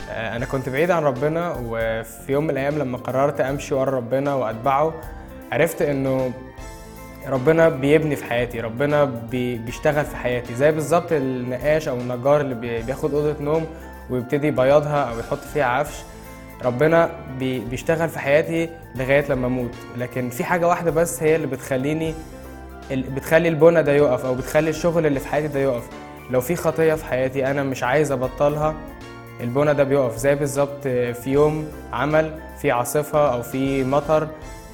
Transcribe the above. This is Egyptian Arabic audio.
آه، انا كنت بعيد عن ربنا وفي يوم من الايام لما قررت امشي ورا ربنا واتبعه عرفت انه ربنا بيبني في حياتي ربنا بي بيشتغل في حياتي زي بالظبط النقاش او النجار اللي بي- بياخد اوضه نوم ويبتدي يبيضها او يحط فيها عفش ربنا بي بيشتغل في حياتي لغايه لما اموت لكن في حاجه واحده بس هي اللي بتخليني ال- بتخلي البنى ده يقف او بتخلي الشغل اللي في حياتي ده يقف لو في خطيه في حياتي انا مش عايز ابطلها البنى ده بيقف زي بالظبط في يوم عمل في عاصفه او في مطر